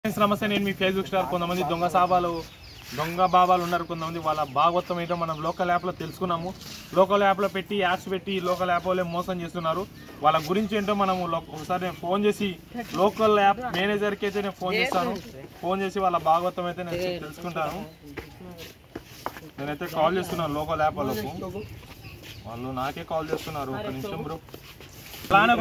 Friends నమస్తే నేను మీ Facebook star కొంతమంది దొంగ సాబాలు దొంగ బాబాలు ఉన్నారు కొంతమంది వాళ్ళ భాగవతం ఏంటో మనం లోకల్ యాప్లో తెలుసుకున్నాము లోకల్ యాప్లో పెట్టి యాప్స్ పెట్టి లోకల్ యాప్ వాళ్ళే మోసం చేస్తున్నారు వాళ్ళ గురించి ఏంటో మనము లో- ఒకసారి నేను ఫోన్ చేసి లోకల్ యాప్ మేనేజర్కి అయితే నేను ఫోన్ చేస్తాను ఫోన్ చేసి వాళ్ళ భాగవతం అయితే నేను తెలుసుకుంటాను నేనైతే కాల్ చేస్తున్నాను లోకల్ యాప్ వాళ్ళకు వాళ్ళు నాకే కాల్ చేస్తున్నారు ఒక నిమిషం బ్రో ప్లాన్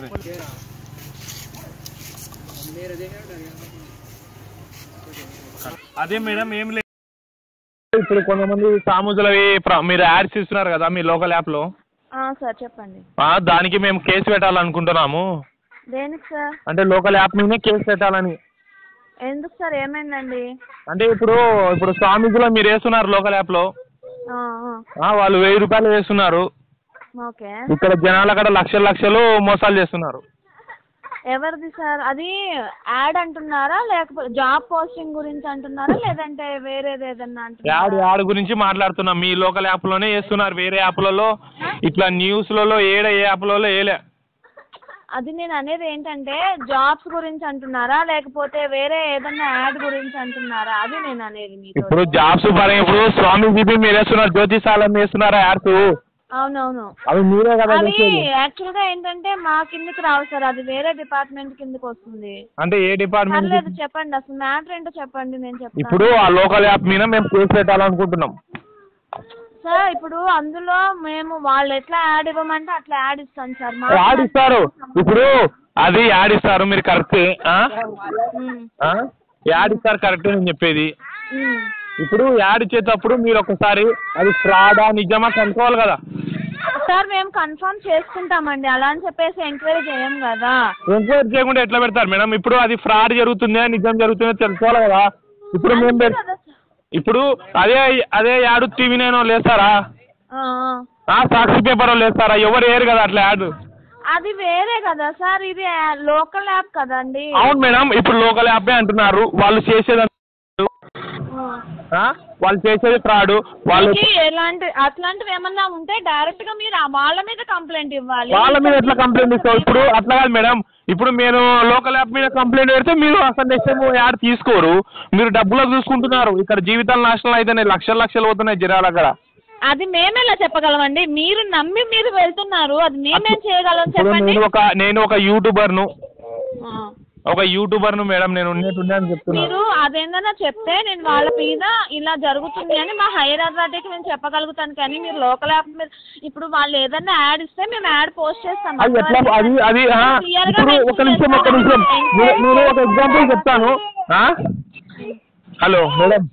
అదే మేడం ఏం లేదు ఇప్పుడు కొంతమంది సాముజులవి ప్ర- మీరు యాడ్స్ ఇస్తున్నారు కదా మీ లోకల్ యాప్లో సార్ చెప్పండి ఆ, దానికి మేము కేసు పెట్టాలనుకుంటున్నాము దేనికి సార్ అంటే లోకల్ యాప్ మీదే కేసు పెట్టాలని ఎందుకు సార్ ఏమైందండి అంటే ఇప్పుడు ఇప్పుడు స్వామీజీలో మీరు వేస్తున్నారు లోకల్ యాప్లో ఆ, ఆ, ఆ, వాళ్ళు వెయ్యి రూపాయలు వేస్తున్నారు ఓకే ఇక్కడ జనాలు అక్కడ లక్షలు లక్షలు మోసాలు చేస్తున్నారు ఎవరిది సార్ అది యాడ్ అంటున్నారా లేకపోతే జాబ్ పోస్టింగ్ గురించి అంటున్నారా లేదంటే వేరేది ఏదన్నా యాడ్ అంటున్నారా యాడ్ గురించి మాట్లాడుతున్నాం మీ లోకల్ యాప్లోనే వేస్తున్నారు వేరే యాప్లలో ఇట్లా న్యూస్లలో ఏడ ఏ యాప్లలో వేయలే అది నేను అనేది ఏంటంటే జాబ్స్ గురించి అంటున్నారా లేకపోతే వేరే ఏదన్నా యాడ్ గురించి అంటున్నారా అది నేను అనేది మీతో ఇప్పుడు జాబ్స్ పరంగా ఇప్పుడు స్వామీజీ మీరు వేస్తున్నారు జ్యోతిషాలం వేస్తున్నారా యాడ్స్ అవునవును అవి మీరే కదా అవి చేసేది యాక్చువల్ గా ఏంటంటే మా కిందకి రావు సార్ అది వేరే డిపార్ట్మెంట్ కిందకి వస్తుంది అంటే ఏ డిపార్ట్మెంట్ పర్లేదు చెప్పండి అసలు మ్యాటర్ ఏంటో చెప్పండి నేను చెప్తాను ఇప్పుడు ఆ లోకల్ యాప్ మీద మేము కేసు పెట్టాలనుకుంటున్నాం సార్ ఇప్పుడు అందులో మేము వాళ్ళు ఎట్లా యాడ్ ఇవ్వమంటే అట్లా యాడ్ ఇస్తాం సార్ మా యాడ్ ఇస్తారు ఇప్పుడు అది యాడ్ ఇస్తారు మీరు కరెక్ట్ ఉమ్, యాడ్ ఇస్తారు కరెక్ట్ నేను చెప్పేది ఉమ్. ఇప్పుడు యాడ్ ఇచ్చేటప్పుడు మీరు ఒకసారి అది ఫ్రాడా నిజమా కనుక్కోవాలి కదా సార్ మేము కన్ఫర్మ్ చేసుకుంటామండి అలా అని చెప్పేసి ఎంక్వైరీ చేయం కదా ఎంక్వైరీ చేయకుండా ఎట్లా పెడతారు మేడం ఇప్పుడు అది ఫ్రాడ్ జరుగుతుందా నిజం జరుగుతుందో తెలుసుకోవాలి కదా ఇప్పుడు మేము పెట్- కదా సార్. ఇప్పుడు అదే అదే యాడ్ టీవీ నేను లేస్తారా ఆ, ఆ. ఆ సాక్షి పేపర్ వాళ్ళు వేస్తారా ఎవరు వేయరు కదా అట్లా యాడ్ అది వేరే కదా సార్ ఇది లోకల్ యాప్ కదండి అవును మేడం ఇప్పుడు లోకల్ యాపే అంటున్నారు వాళ్ళు చేసేది ఆ? వాళ్ళు చేసేది ఫ్రాడ్ వాళ్ళు మీకు ఎలాంటి అట్లాంటివి ఏమన్నా ఉంటే డైరెక్ట్ గా మీరు ఆ వాళ్ళ మీద కంప్లైంట్ ఇవ్వాలి వాళ్ళ మీద ఎట్లా కంప్లైంట్ ఇస్తావు ఇప్పుడు అట్లా కాదు మేడం ఇప్పుడు నేను లోకల్ యాప్ మీద కంప్లైంట్ పెడితే మీరు అసలు నెక్స్ట్ టైం యాడ్ తీసుకోరు మీరు డబ్బులకు చూసుకుంటున్నారు ఇక్కడ జీవితాలు నాశనం అయితేనే లక్షలు లక్షలు పోతున్నాయి జనాలు అక్కడ అది మేమేలా చెప్పగలమండి మీరు నమ్మి మీరు వెళ్తున్నారు అది మేమేం చేయగలం ఇప్పుడు చెప్పండి నేను ఒక నేను ఒక యూట్యూబర్ను ఆ. ఒక యూట్యూబర్ను మేడం నేను ఉన్నట్టుండే అని చెప్తున్నాను మీరు అదేందన్నా చెప్తే నేను వాళ్ళ మీద ఇలా జరుగుతుంది అని మా హైయర్ అథారిటీకి నేను చెప్పగలుగుతాను కానీ మీరు లోకల్ యాప్ మీద ఇప్పుడు వాళ్ళు ఏదన్నా యాడ్ ఇస్తే మేము యాడ్ పోస్ట్ చేస్తాం అది ఎట్లా అది అది ఆ, Clear గా ఇప్పుడు ఒక mention నిమిషం ఒక నిమిషం చేస్తాం. నేను నేను ఒక ఎగ్జాంపుల్ చెప్తాను ఆ? హలో మేడం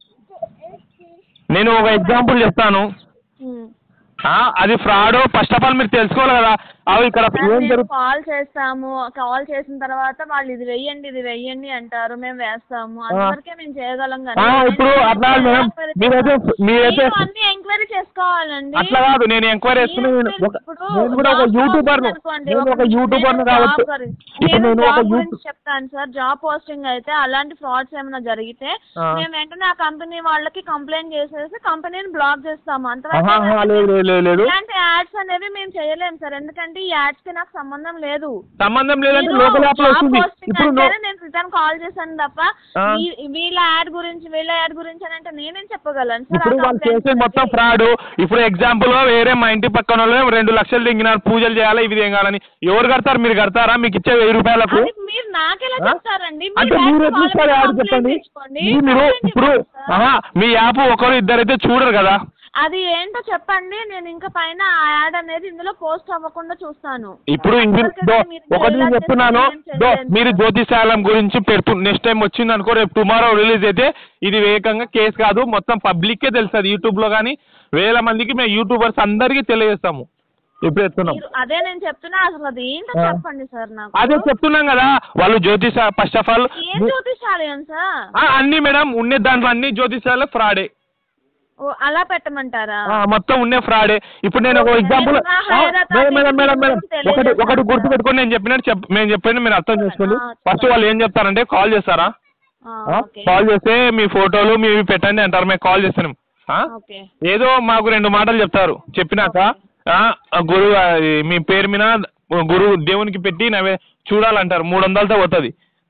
నేను ఒక ఎగ్జాంపుల్ చెప్తాను ఉమ్. ఆ, అది ఫ్రాడ్ ఫస్ట్ ఆఫ్ ఆల్ మీరు తెలుసుకోవాలి కదా అవి ఇక్కడ ఏం మేము జరుగుతుంది కాల్ చేస్తాము కాల్ చేసిన తర్వాత వాళ్ళు ఇది వెయ్యండి ఇది వెయ్యండి అంటారు మేము వేస్తాము అంతవరకే మేము చేయగలం కానీ ఆ, ఇప్పుడు అట్లా కాదు మేడం మీరైతే మీరైతే మీరు అన్ని ఎంక్వైరీ చేసుకోవాలండి అట్లా కాదు నేను ఎంక్వైరీ చేస్తున్నాను నేను ఒక- ఇప్పుడు నేను కూడా ఒక జాబ్ యూట్యూబర్ను అనుకోండి, నేను ఒక యూట్యూబర్ను నేను కాబట్టి జాబ్ గురించి- ఇప్పుడు నేను నేను ఒక జాబ్ యూట్యూబ్ గురించి చెప్తాను సార్ జాబ్ పోస్టింగ్ అయితే అలాంటి ఫ్రాడ్స్ ఏమైనా జరిగితే ఆ. మేము వెంటనే ఆ కంపెనీ వాళ్ళకి కంప్లైంట్ చేసేసి కంపెనీని బ్లాక్ చేస్తాము ఆహా, అంతవరకు ఆహా, లేదు లేదు లేదు లేదు ఇలాంటి యాడ్స్ అనేవి మేము చేయలేము సార్ ఎందుకంటే ఈ యాడ్స్ కి నాకు సంబంధం లేదు సంబంధం లేదంటే మీరు లోకల్ యాప్ లో జాబ్ వస్తుంది పోస్టింగ్ ఇప్పుడు నో- అంటేనే నేను రిటర్న్ కాల్ చేశాను తప్ప ఆ. వీ- వీళ్ళ యాడ్ గురించి వీళ్ళ యాడ్ గురించి అని అంటే నేనేం చెప్పగలను సార్ ఇప్పుడు వాళ్ళు చేసేది మొత్తం ఫ్రాడ్ ఇప్పుడు ఎగ్జాంపుల్ వేరే మా ఇంటి పక్కన వాళ్ళు రెండు లక్షలు దింగినారు పూజలు చేయాలి ఇవి కావాలని ఎవరు కడతారు మీరు కడతారా మీకు ఇచ్చే వెయ్యి రూపాయలకు అది మీరు నాకెలా ఆ? చెప్తారండి అంటే మీరు మీరు యాడ్ ఎట్లా ఇస్తారు వాళ్ళ మీద యాడ్ కంప్లైంట్ చెప్పండి ఇచ్చుకోండి. ఇది మీరు కంప్లైంట్ ఇప్పుడు ఇవ్వండి సార్. ఆహా, మీ యాప్ ఒకరు ఇద్దరైతే చూడరు కదా అది ఏంటో చెప్పండి నేను ఇంకా పైన ఆ యాడ్ అనేది ఇందులో పోస్ట్ అవ్వకుండా చూస్తాను ఇప్పుడు ఇది అంతవరకే దో మీరు ఒకటి ఇలా నేను చెప్తున్నాను చేస్తే దో నేను చేయలేను మీరు సార్. జ్యోతిశాలం గురించి పెడుతు నెక్స్ట్ టైం వచ్చింది అనుకో రేపు టుమారో రిలీజ్ అయితే ఇది వేగంగా కేసు కాదు మొత్తం పబ్లిక్కే తెలుస్తుంది యూట్యూబ్లో కానీ వేల మందికి మేము యూట్యూబర్స్ అందరికీ తెలియజేస్తాము ఇప్పుడు చెప్తున్నాం మీరు అదే నేను చెప్తున్నా అసలు అది ఏంటో ఆ. చెప్పండి సార్ నాకు అదే చెప్తున్నాం కదా వాళ్ళు జ్యోతిష ఫస్ట్ ఆఫ్ ఆల్ ఏం చూపించాలి సార్ అన్ని మేడం ఉండే దాంట్లో అన్ని జ్యోతిషాలు ఫ్రాడే ఓ అలా పెట్టమంటారా ఆ, మొత్తం ఉండే ఫ్రాడే ఇప్పుడు నేను ఒక ఎగ్జాంపుల్ నా higher madam madam madam madam అథారిటీకి ఒకటి ఒకటి తెలియజేస్తాను. గుర్తు పెట్టుకొని నేను చెప్పినట్టు చెప్ మేము చెప్పినట్టు మీరు అర్థం చేసుకోండి ఆ, ఫస్ట్ వాళ్ళు ఏం చెప్తారంటే కాల్ చేస్తారా ఆ, ఆ? ఓకే కాల్ చేస్తే మీ ఫోటోలు మీ పెట్టండి అంటారు మేము కాల్ చేస్తున్నాం ఆ? ఓకే ఏదో మాకు రెండు మాటలు చెప్తారు చెప్పినాక ఆ, ఆ గురువు ఆ, మీ పేరు మీద గురువు దేవునికి పెట్టి నవే చూడాలంటారు మూడు వందలతో పోతుంది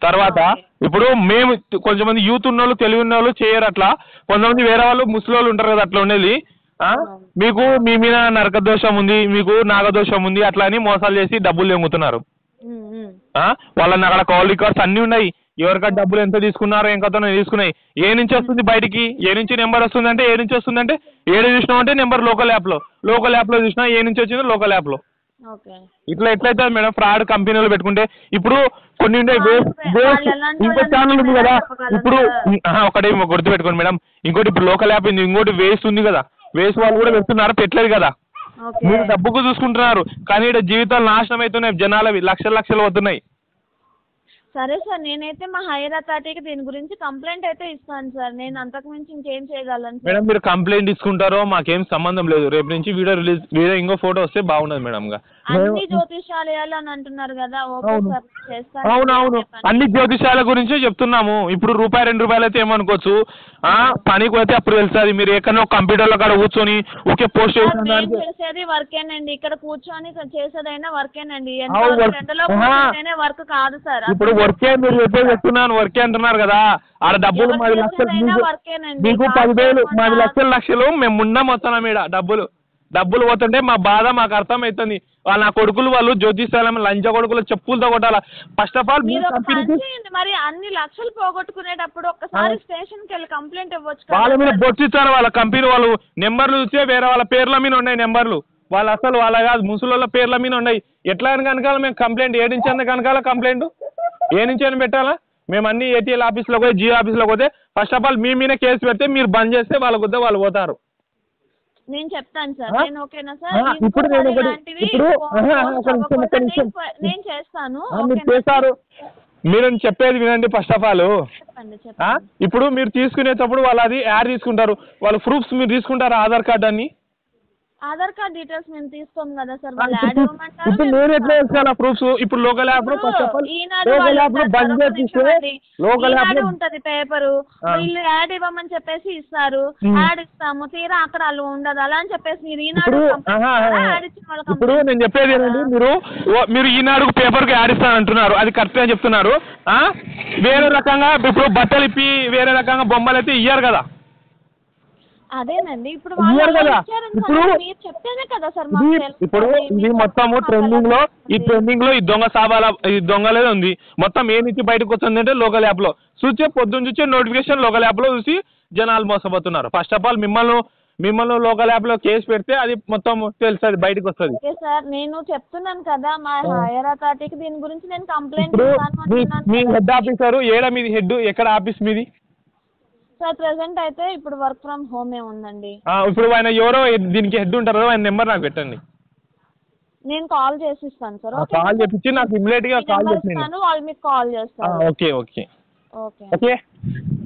తర్వాత ఇప్పుడు మేము కొంతమంది యూత్ ఉన్న వాళ్ళు తెలివి ఉన్న వాళ్ళు చేయరు అట్లా కొంతమంది వేరే వాళ్ళు ముసలి వాళ్ళు ఉంటారు కదా అట్లా ఉండేది ఆ? మీకు మీ మీద నరకదోషం ఉంది మీకు నాగదోషం ఉంది అట్లా అని మోసాలు చేసి డబ్బులు తెంగుతున్నారు ఉమ్, ఉమ్. ఆ? వాళ్ళని అక్కడ కాల్ రికార్డ్స్ అన్నీ ఉన్నాయి ఎవరికైనా డబ్బులు ఎంత తీసుకున్నారో ఏం కథనో తీసుకున్నాయి ఏ నుంచి వస్తుంది బయటికి ఏ నుంచి నెంబర్ వస్తుంది అంటే ఏ నుంచి వస్తుంది అంటే ఏడు చూసినాం అంటే నెంబర్ లోకల్ యాప్లో లోకల్ యాప్లో చూసినా ఏ నుంచి వచ్చిందో లోకల్ యాప్లో ఓకే ఇట్లా ఎట్లయితే మేడం ఫ్రాడ్ కంపెనీలు పెట్టుకుంటే ఇప్పుడు కొన్ని ఉండే వేస్ట్ వాళ్ళు వేస్ట్ ఎలాంటి ఇంకో వాళ్ళని ఛానల్ ఉంది కదా చెప్పగలరు ఇప్పుడు కదా. ఆహా, ఒకటి గుర్తుపెట్టుకోండి మేడం ఇంకోటి ఇప్పుడు లోకల్ యాప్ ఉంది ఇంకోటి వేస్ట్ ఉంది కదా వేస్ట్ వాళ్ళు కూడా పెడుతున్నారు పెట్టలేదు కదా ఓకే మీరు డబ్బుకు చూసుకుంటున్నారు కానీ ఇక్కడ జీవితాలు నాశనం అవుతున్నాయి జనాలవి లక్షల లక్షలు వస్తున్నాయి సరే సార్ నేనైతే మా హైర్ అథారిటీకి దీని గురించి కంప్లైంట్ అయితే ఇస్తాను సార్ నేను అంతకు మించి ఇంకేం చేయగలను సార్ మేడం మీరు కంప్లైంట్ తీసుకుంటారో మాకేం సంబంధం లేదు రేపు నుంచి వీడియో రిలీజ్ వీడియో ఇంకో ఫోటో వస్తే బాగుండదు మేడం గా అన్ని జ్యోతిషాలయాలు అని అంటున్నారు కదా ఓకే అవును. సార్ చేస్తాను అవును అవును చెప్పండి. అన్ని జ్యోతిషాల గురించే చెప్తున్నాము ఇప్పుడు రూపాయి రెండు రూపాయలు అయితే ఏమనుకోవచ్చు ఆ, పనికి పోతే అప్పుడు తెలుస్తుంది మీరు ఎక్కడో కంప్యూటర్లో కాడ కూర్చొని ఊకే పోస్ట్ సార్ చేసిన మేము దానికి చేసేది వర్కేనండి ఇక్కడ కూర్చొని చేసేదైనా వర్కేనండి అవు, work. ఎండలో ఆహా. కూర్చుంటేనే వర్క్ కాదు సార్ ఇప్పుడు వర్కే మీరు చెప్పే చెప్తున్నాను వర్కే అంటున్నారు కదా ఆడ డబ్బులు ఎవరు పది లక్షలు చేసేదైనా మీకు- వర్కేనండి. మీకు కాదు పదివేలు చేయకుండా- పది లక్షల లక్షలు మేము ఉన్నాం వస్తున్నాం ఈడ డబ్బులు డబ్బులు పోతుంటే మా బాధ మాకు అర్థమవుతుంది వాళ్ళ నా కొడుకులు వాళ్ళు జ్యోతిష్యాలం లంచ కొడుకులు చెప్పులతో కొట్టాల ఫస్ట్ ఆఫ్ ఆల్ మీ మీరు ఒక పని కంపెనీకి చేయండి మరి అన్ని లక్షలు పోగొట్టుకునేటప్పుడు ఒక్కసారి స్టేషన్కి వెళ్ళి కంప్లైంట్ ఇవ్వచ్చు వాళ్ళ కదా మీద సార్. బొచ్చిచ్చారు వాళ్ళ కంపెనీ వాళ్ళు నెంబర్లు చూస్తే వేరే వాళ్ళ పేర్ల మీద ఉన్నాయి నెంబర్లు వాళ్ళు అసలు వాళ్ళ కాదు ముసలోళ్ళ పేర్ల మీద ఉన్నాయి ఎట్లా అని కనకాల మేము కంప్లైంట్ ఏ నుంచి అన్న కనకాల కంప్లైంట్ ఏ నుంచి అని పెట్టాలా మేము అన్ని ఏటీఎల్ ఆఫీస్లోకి పోయి జియో ఆఫీస్లోకి పోతే ఫస్ట్ ఆఫ్ ఆల్ మీ మీద కేసు పెడితే మీరు బంద్ చేస్తే వాళ్ళ వద్ద వాళ్ళు పోతారు నేను చెప్తాను సార్ ఆ? నేను ఓకేనా సార్ ఆ, ఇప్పుడు నేను ఇంకోసారి ఒకటి- ఇలాంటివి ఇప్పుడు ఫోన్ ఆహా, ఫోన్ ఒక నిమిషం, ఒక అవ్వకుండా నిమిషం. నేను- నేను చేస్తాను ఆ, మీరు ఓకేనా? చేస్తారు మీరు చెప్పేది వినండి ఫస్ట్ ఆఫ్ ఆల్ చెప్పండి ఆ? చెప్పండి ఇప్పుడు మీరు తీసుకునేటప్పుడు వాళ్ళు అది యాడ్ తీసుకుంటారు వాళ్ళ ప్రూఫ్స్ మీరు తీసుకుంటారు ఆధార్ కార్డ్ అని ఆధార్ కార్డ్ డీటెయిల్స్ మేము తీసుకోం కదా సార్ ఆ, వాళ్ళు యాడ్ ఇప్పుడు ఇవ్వమంటారు ఇప్పుడు మేము నేను ఎట్లా ఇస్తాం. వేసుకోవాలి ప్రూఫ్స్ ఇప్పుడు లోకల్ యాప్ లో first of all Eenadu local వాళ్ళు యాప్ లో ఉంటారు, బంద్ ఒక చేపిస్తే నిమిషం అండి. లోకల్ యాప్ ఈనాడు లో ఉంటది పేపరు ఆ. వీళ్ళు యాడ్ ఇవ్వమని చెప్పేసి ఇస్తారు ఉమ్. యాడ్ ఇస్తాము తీరా అక్కడ వాళ్ళు ఉండదు అలా అని చెప్పేసి మీరు ఈనాడు ఇప్పుడు కంప్లైంట్ ఆహా, ఇస్తారా? ఆహా. యాడ్ ఇచ్చిన వాళ్ళు ఇప్పుడు కంప్లైంట్ నేను చెప్పేది ఏంటంటే ఇస్తారా? మీరు ఓ- మీరు ఈనాడు పేపర్కి యాడ్ ఇస్తాను అంటున్నారు అది కరెక్ట్ అని చెప్తున్నారు ఆ? వేరే రకంగా ఇప్పుడు బట్టలు ఇప్పి వేరే రకంగా బొమ్మలు అయితే ఇయ్యారు కదా అదేనండి ఇప్పుడు ఇయ్యారు వాళ్ళు అలా కదా. ఇచ్చారని ఇప్పుడు సరే మీరు చెప్తేనే కదా సార్ మాకు ఇది తెలుస్తుంది. ఇప్పుడు ఇది మీరు మొత్తము చెప్తే ట్రెండింగ్ లో మాకు ఈ తెలుస్తుంది. ట్రెండింగ్ లో ఈ దొంగ సాబాల ఈ దొంగలేదే ఉంది మొత్తం ఏ నుంచి బయటకు వస్తుంది అంటే లోకల్ యాప్ లో చూసే పొద్దున్న చూసే నోటిఫికేషన్ లోకల్ యాప్ లో చూసి జనాలు మోసపోతున్నారు ఫస్ట్ ఆఫ్ ఆల్ మిమ్మల్ని మిమ్మల్ని లోకల్ యాప్ లో కేసు పెడితే అది మొత్తం తెలుస్తుంది బయటకు వస్తుంది ఓకే సార్ నేను చెప్తున్నాను కదా మా హైయర్ అథారిటీకి దీని గురించి నేను కంప్లైంట్ ఇప్పుడు ఇస్తాను మీ అంటున్నాను మీ కదా. హెడ్ ఆఫీసర్ ఏడ మీది హెడ్ ఎక్కడ ఆఫీస్ మీది సార్ ప్రెసెంట్ అయితే ఇప్పుడు వర్క్ ఫ్రమ్ హోమే ఉందండి ఆ, ఇప్పుడు ఆయన ఎవరో దీనికి హెడ్ ఉంటారో ఆయన నెంబర్ నాకు పెట్టండి నేను కాల్ చేసి ఇస్తాను సార్ ఓకే కాల్ చెప్పించి నాకు ఇమ్మీడియట్ గా మీ కాల్ నెంబర్ చెప్పండి ఇస్తాను వాళ్ళు మీకు కాల్ చేస్తారు ఓకే ఓకే ఓకే ఓకే